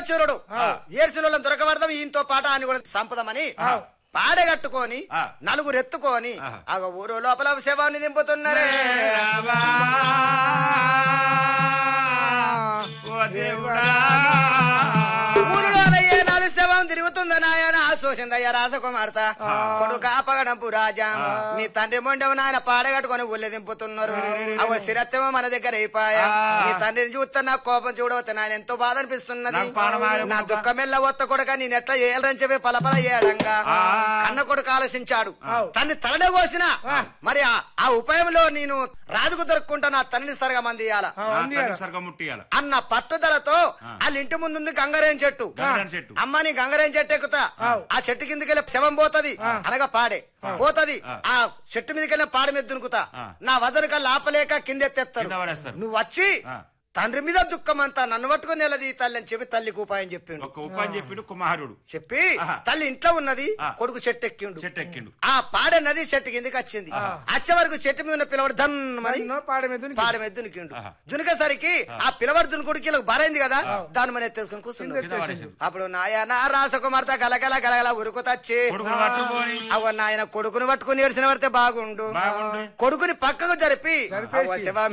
వీరచూరుడు ఏడ్చిన దొరకబడదాం ఈయనతో పాట అని కూడా సంపదమని పాడగట్టుకొని ఆ. నలుగురు ఎత్తుకొని ఆహా. ఆ ఊరు లోపల శవాన్ని దింపుతున్నారే రామా. ఓ దేవుడా ఊరిలోనయ్యే నాలుగు శవం తిరుగుతుందనాయన ఆశోషిందయ్య రాసకుమార్త కొడుకు ఆపగడంపు రాజా మీ తండ్రి మొండెము నాయన పాడగట్టుకొని ఊళ్ళో దింపుతున్నారు అవ స్థిరత్వమో మన దగ్గర అయిపోయా మీ తండ్రిని చూస్తే నాకు కోపం చూడవద్దు నాయన ఎంతో బాధ అనిపిస్తున్నది నాకు పానమాయ నా దుఃఖమెల్ల ఒత్త కొడుక నేను ఎట్లా చేయాలని చెప్పి పలపల చేయడంగా కన్న కొడుకు ఆలోచించాడు తన్ని తలనే కోసిన మరి ఆ- ఆ ఉపాయంలో నేను రాజుకు దొరుకుంటా నా తండ్రిని సరగా మంది ఇయ్యాల ఆ, నా ఉంది తల్లి కదా. సరిగ్గా ముట్టియాల అన్న పట్టుదలతో వాళ్ళ ఇంటి ముందుంది గంగరేం చెట్టు గంగరేం చెట్టు. అమ్మని గంగరేం చెట్టు ఎక్కుతా ఆ చెట్టు కిందకి వెళ్ళి శవం పోతది అనగా పాడే పోతది ఆ చెట్టు మీదకి వెళ్ళి పాడ మీద దునుకుతా ఆ. నా వదనక లాపలేక కిందెత్తేస్తారు కింద పడేస్తారు. నువ్వు వచ్చి ఆ. తండ్రి మీద దుఃఖం అంతా నన్ను పట్టుకుని నెలది తల్లి అని చెప్పి తల్లికి ఉపాయం చెప్పిండు ఒక ఉపాయం చెప్పిండు కుమారుడు చెప్పి ఆహా. తల్లి ఇంట్లో ఉన్నది ఆ. కొడుకు చెట్టు ఎక్కిండు చెట్టు ఎక్కిండు ఆ పాడే నది చెట్టు కిందకి వచ్చింది అచ్చే వరకు చెట్టు మీద ఉన్న పిల్లవాడు ధన్ మరి ఎన్నో పాడ మీద ఉంది. పాడ మీద దునికిండు ఆహా. దునికేసరికి ఆ పిల్లవాడు దునుకుడికి ఇలా బరైంది కదా దాని మీద ఎత్తేసుకుని కూర్చుండు కింద పడేసిండు అప్పుడు నాయన రాసకుమార్తె గలగల గలగల ఉరుకుతచ్చి కొడుకును పట్టుకొని అవ నాయన కొడుకుని పట్టుకుని ఏడ్చిన పడితే బాగుండు బాగుండు కొడుకుని పక్కకు జరిపి అవ్వ శివ